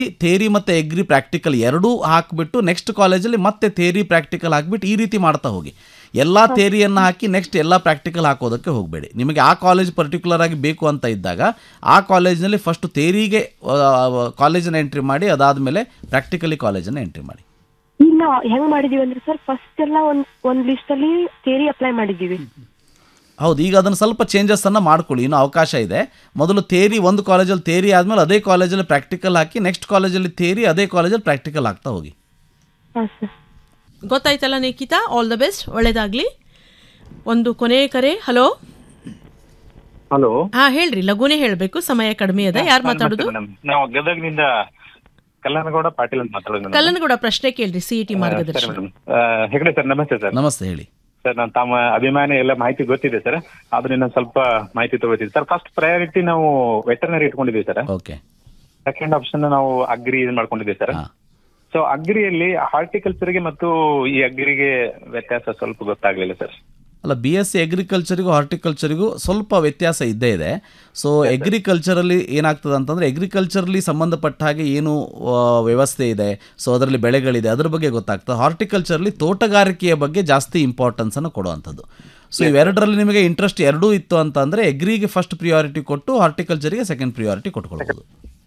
Theory ಮತ್ತು ಎಗ್ರಿ practical ಎರಡೂ ಹಾಕಿಬಿಟ್ಟು ನೆಕ್ಸ್ಟ್ ಕಾಲೇಜಲ್ಲಿ ಮತ್ತೆ ಥೇರಿ ಪ್ರಾಕ್ಟಿಕಲ್ ಹಾಕಿಬಿಟ್ಟು ಈ ರೀತಿ ಮಾಡ್ತಾ ಹೋಗಿ ಎಲ್ಲ ಥೇರಿಯನ್ನು ಹಾಕಿ ನೆಕ್ಸ್ಟ್ ಎಲ್ಲ ಪ್ರಾಕ್ಟಿಕಲ್ ಹಾಕೋದಕ್ಕೆ ಹೋಗಬೇಡಿ ನಿಮಗೆ ಆ ಕಾಲೇಜ್ ಪರ್ಟಿಕ್ಯುಲರ್ ಆಗಿ ಬೇಕು ಅಂತ ಇದ್ದಾಗ ಆ ಕಾಲೇಜ್ನಲ್ಲಿ ಫಸ್ಟ್ ಥೇರಿಗೆ ಕಾಲೇಜನ್ನು ಎಂಟ್ರಿ ಮಾಡಿ ಅದಾದಮೇಲೆ ಪ್ರಾಕ್ಟಿಕಲಿ ಕಾಲೇಜನ್ನು ಎಂಟ್ರಿ ಮಾಡಿ ಈಗ ನಾವು ಹೆಂಗ್ ಮಾಡಿದೀವಿ ಅಂದ್ರೆ ಸರ್ ಫಸ್ಟ್ ಎಲ್ಲ ಒಂದ್ ಒಂದ್ ಲಿಸ್ಟ್ ಅಲ್ಲಿ ಥಿಯರಿ ಅಪ್ಲೈ ಮಾಡಿದೀವಿ ಹೌದು ಈಗ ಅದನ್ನು ಸ್ವಲ್ಪ ಚೇಂಜಸ್ಸನ್ನು ಮಾಡ್ಕೊಳ್ಳಿ ಇನ್ನೂ ಅವಕಾಶ ಇದೆ ಮೊದಲು ಥೇರಿ ಒಂದು ಕಾಲೇಜಲ್ಲಿ ಥೇರಿ ಆದಮೇಲೆ ಅದೇ ಕಾಲೇಜಲ್ಲಿ ಪ್ರಾಕ್ಟಿಕಲ್ ಹಾಕಿ ನೆಕ್ಸ್ಟ್ ಕಾಲೇಜಲ್ಲಿ ಥೇರಿ ಅದೇ ಕಾಲೇಜಲ್ಲಿ ಪ್ರಾಕ್ಟಿಕಲ್ ಆಗ್ತಾ ಹೋಗಿ ಹಾ ಸರ್ ಗೊತ್ತಾಯ್ತಲ್ಲ ನಿಖಿತಾ ಆಲ್ ದ ಬೆಸ್ಟ್ ಒಳ್ಳೇದಾಗ್ಲಿ ಒಂದು ಕೊನೆಯ ಕರೆ ಹಲೋ ಹಲೋ ಹಾ ಹೇಳ್ರಿ ಲಘುನೇ ಹೇಳ್ಬೇಕು ಸಮಯ ಕಡಿಮೆ ಅದ ಯಾರು ಮಾತಾಡೋದು ಮೇಡಮ್ ನಾವು ಗದಗ್ನಿಂದ ಕಲ್ಲನಗೌಡ ಪಾಟೀಲ್ ಅಂತ ಮಾತಾಡೋದು ಮೇಡಮ್ ಕಲ್ಲನಗೌಡ ಪ್ರಶ್ನೆ ಕೇಳ್ರಿ ಸಿ ಟಿ ಸರಿ ಮಾರ್ಗದರ್ಶನ madam Hegde sir namaste sir namaste ಹೇಳಿ ಸರ್ ನಾನು ತಮ್ಮ ಅಭಿಮಾನಿ ಎಲ್ಲ ಮಾಹಿತಿ ಗೊತ್ತಿದೆ ಸರ್ ಆದ್ರೆ ಇನ್ನೊಂದು ಸ್ವಲ್ಪ ಮಾಹಿತಿ ತಗೋತೀನಿ ಸರ್ ಫಸ್ಟ್ ಪ್ರಯಾರಿಟಿ ನಾವು ವೆಟರ್ನರಿ ಇಟ್ಕೊಂಡಿದ್ದೀವಿ ಸರ್ ಓಕೆ ಸೆಕೆಂಡ್ ಆಪ್ಷನ್ ನಾವು ಅಗ್ರಿ ಇದು ಮಾಡ್ಕೊಂಡಿದ್ದೀವಿ ಸರ್ ಹಾಂ ಸೊ ಅಗ್ರಿಯಲ್ಲಿ ಹಾರ್ಟಿಕಲ್ಚರ್ಗೆ ಮತ್ತು ಈ ಅಗ್ರಿಗೆ ವ್ಯತ್ಯಾಸ ಸ್ವಲ್ಪ ಗೊತ್ತಾಗ್ಲಿಲ್ಲ ಸರ್ ಅಲ್ಲ ಬಿ ಎಸ್ ಸಿ ಅಗ್ರಿಕಲ್ಚರಿಗೂ ಹಾರ್ಟಿಕಲ್ಚರಿಗೂ ಸ್ವಲ್ಪ ವ್ಯತ್ಯಾಸ ಇದ್ದೇ ಇದೆ ಸೊ ಅಗ್ರಿಕಲ್ಚರಲ್ಲಿ ಏನಾಗ್ತದೆ ಅಂತಂದರೆ ಅಗ್ರಿಕಲ್ಚರ್ಲಿ ಸಂಬಂಧಪಟ್ಟ ಹಾಗೆ ಏನು ಆ, ವ್ಯವಸ್ಥೆ ಇದೆ ಸೊ ಅದರಲ್ಲಿ ಬೆಳೆಗಳಿದೆ ಅದ್ರ ಬಗ್ಗೆ ಗೊತ್ತಾಗ್ತದೆ ಹಾರ್ಟಿಕಲ್ಚರ್ಲಿ ತೋಟಗಾರಿಕೆಯ ಬಗ್ಗೆ ಜಾಸ್ತಿ ಇಂಪಾರ್ಟೆನ್ಸನ್ನು ಕೊಡುವಂಥದ್ದು ಸೊ ಇವೆರಡರಲ್ಲಿ ನಿಮಗೆ ಇಂಟ್ರೆಸ್ಟ್ ಎರಡೂ ಇತ್ತು ಅಂತಂದರೆ ಅಗ್ರಿಗೆ ಫಸ್ಟ್ ಪ್ರಿಯಾರಿಟಿ ಕೊಟ್ಟು ಹಾರ್ಟಿಕಲ್ಚರಿಗೆ ಸೆಕೆಂಡ್ ಪ್ರಿಯಾರಿಟಿ ಕೊಟ್ಕೊಳ್ಬೋದು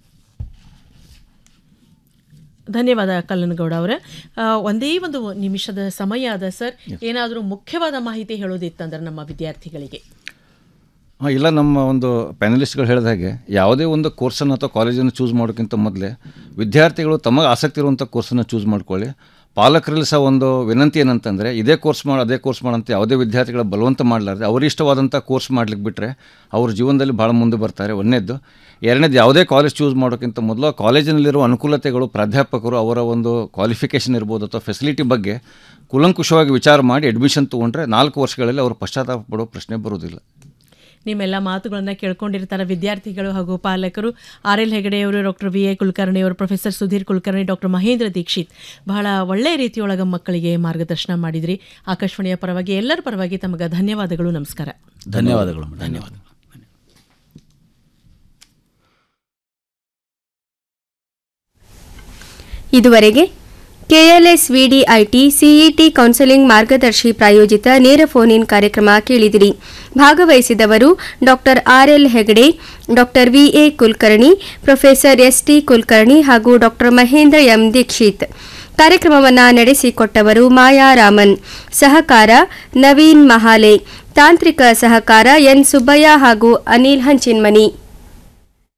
ಧನ್ಯವಾದ ಕಲ್ಲನಗೌಡ ಅವರೇ ಆ, ಒಂದೇ ಒಂದು ನಿಮಿಷದ ಸಮಯ ಅದ ಸರ್ ಏನಾದರೂ ಮುಖ್ಯವಾದ ಮಾಹಿತಿ ಹೇಳೋದಿತ್ತಂದ್ರೆ ನಮ್ಮ ವಿದ್ಯಾರ್ಥಿಗಳಿಗೆ ಹಾಂ ಇಲ್ಲ ನಮ್ಮ ಒಂದು ಪ್ಯಾನಲಿಸ್ಟ್ಗಳು ಹೇಳಿದ ಹಾಗೆ ಯಾವುದೇ ಒಂದು ಕೋರ್ಸನ್ನು ಅಥವಾ ಕಾಲೇಜನ್ನು ಚೂಸ್ ಮಾಡೋಕ್ಕಿಂತ ಮೊದಲೇ ವಿದ್ಯಾರ್ಥಿಗಳು ತಮಗೆ ಆಸಕ್ತಿ ಇರುವಂಥ ಕೋರ್ಸನ್ನು ಚೂಸ್ ಮಾಡ್ಕೊಳ್ಳಿ ಪಾಲಕರಲ್ಲಿ ಸಹ ಒಂದು ವಿನಂತಿ ಏನಂತಂದರೆ ಇದೇ ಕೋರ್ಸ್ ಮಾಡಿ ಅದೇ ಕೋರ್ಸ್ ಮಾಡಂತ ಯಾವುದೇ ವಿದ್ಯಾರ್ಥಿಗಳ ಬಲವಂತ ಮಾಡಲಾರ್ದೆ ಅವರಿಷ್ಟವಾದಂಥ ಕೋರ್ಸ್ ಮಾಡ್ಲಿಕ್ಕೆ ಬಿಟ್ಟರೆ ಅವ್ರ ಜೀವನದಲ್ಲಿ ಭಾಳ ಮುಂದೆ ಬರ್ತಾರೆ ಒಂದನೇದ್ದು ಎರಡನೇದು ಯಾವುದೇ ಕಾಲೇಜ್ ಚೂಸ್ ಮಾಡೋಕ್ಕಿಂತ ಮೊದಲು ಆ ಕಾಲೇಜಿನಲ್ಲಿರುವ ಅನುಕೂಲತೆಗಳು ಪ್ರಾಧ್ಯಾಪಕರು ಅವರ ಒಂದು ಕ್ವಾಲಿಫಿಕೇಷನ್ ಇರ್ಬೋದು ಅಥವಾ ಫೆಸಿಲಿಟಿ ಬಗ್ಗೆ ಕೂಲಂಕುಷವಾಗಿ ವಿಚಾರ ಮಾಡಿ ಅಡ್ಮಿಷನ್ ತೊಗೊಂಡ್ರೆ ನಾಲ್ಕು ವರ್ಷಗಳಲ್ಲಿ ಅವರು ಪಶ್ಚಾತ್ತಾಪ ಪಡೋ ಪ್ರಶ್ನೆ ಬರೋದಿಲ್ಲ ನಿಮ್ಮೆಲ್ಲ ಮಾತುಗಳನ್ನ ಕೇಳ್ಕೊಂಡಿರ್ತಾರೆ ವಿದ್ಯಾರ್ಥಿಗಳು ಹಾಗೂ ಪಾಲಕರು ಆರ್ ಎಲ್ ಹೆಗಡೆಯವರು ಡಾಕ್ಟರ್ ವಿ ಎ ಕುಲಕರ್ಣಿ ಅವರು ಪ್ರೊಫೆಸರ್ ಸುಧೀರ್ ಕುಲಕರ್ಣಿ ಡಾಕ್ಟರ್ ಮಹೇಂದ್ರ ದೀಕ್ಷಿತ್ ಬಹಳ ಒಳ್ಳೆಯ ರೀತಿಯೊಳಗೆ ಮಕ್ಕಳಿಗೆ ಮಾರ್ಗದರ್ಶನ ಮಾಡಿದ್ರಿ ಆಕಾಶವಾಣಿಯ ಪರವಾಗಿ ಎಲ್ಲರ ಪರವಾಗಿ ತಮಗೆ ಧನ್ಯವಾದಗಳು ನಮಸ್ಕಾರ ಧನ್ಯವಾದಗಳು ಮೇಡಮ್. ಧನ್ಯವಾದ ಇದುವರೆಗೆ ಕೆಎಲ್ಎಸ್ ವಿಡಿಐಟಿ ಸಿಇಟಿ ಕೌನ್ಸೆಲಿಂಗ್ ಮಾರ್ಗದರ್ಶಿ ಪ್ರಾಯೋಜಿತ ನೇರ ಫೋನ್ ಇನ್ ಕಾರ್ಯಕ್ರಮ ಕೇಳಿದಿರಿ ಭಾಗವಹಿಸಿದವರು doctor R L Hegde doctor V A Kulkarni professor S T Kulkarni ಹಾಗೂ ಡಾಕ್ಟರ್ ಮಹೇಂದ್ರ ಎಂ ದೀಕ್ಷಿತ್ ಕಾರ್ಯಕ್ರಮವನ್ನು ನಡೆಸಿಕೊಟ್ಟವರು ಮಾಯಾ ರಾಮನ್ ಸಹಕಾರ ನವೀನ್ ಮಹಾಲೆ ತಾಂತ್ರಿಕ ಸಹಕಾರ ಎನ್ ಸುಬ್ಬಯ್ಯ ಹಾಗೂ ಅನಿಲ್ ಹಂಚಿನ್ಮನಿ